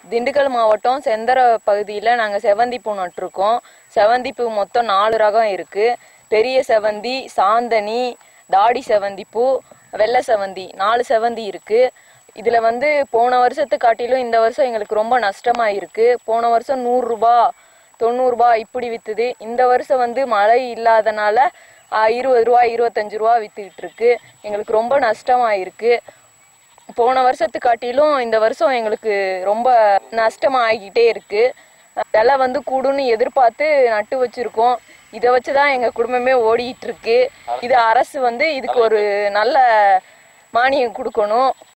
திண்டுக்கல் மாவட்டம் செந்தர பகுதியில் நாங்கள் செவந்தி பூ நட்டிருக்கோம் செவந்தி பூ மொத்தம் நாலு ரகம் இருக்குது பெரிய செவந்தி சாந்தனி தாடி செவந்தி பூ வெள்ளை செவந்தி நாலு செவந்தி இருக்குது இதில் வந்து போன வருஷத்தை காட்டிலும் இந்த வருஷம் எங்களுக்கு ரொம்ப நஷ்டமாக இருக்குது போன வருஷம் நூறுரூபா தொண்ணூறுரூபா இப்படி விற்றுது இந்த வருஷம் வந்து மழை இல்லாதனால ஆ, இருபது ரூபா இருபத்தஞ்சு ரூபா விற்றுக்கிட்டு இருக்கு எங்களுக்கு ரொம்ப நஷ்டமாக இருக்குது போன வருஷத்தை காட்டிலும் இந்த வருஷம் எங்களுக்கு ரொம்ப நஷ்டமாக ஆகிக்கிட்டே இருக்கு விலை வந்து கூடுன்னு எதிர்பார்த்து நட்டு வச்சிருக்கோம் இதை வச்சு தான் எங்கள் குடும்பமே ஓடிட்டு இருக்கு இது அரசு வந்து இதுக்கு ஒரு நல்ல மானியம் கொடுக்கணும்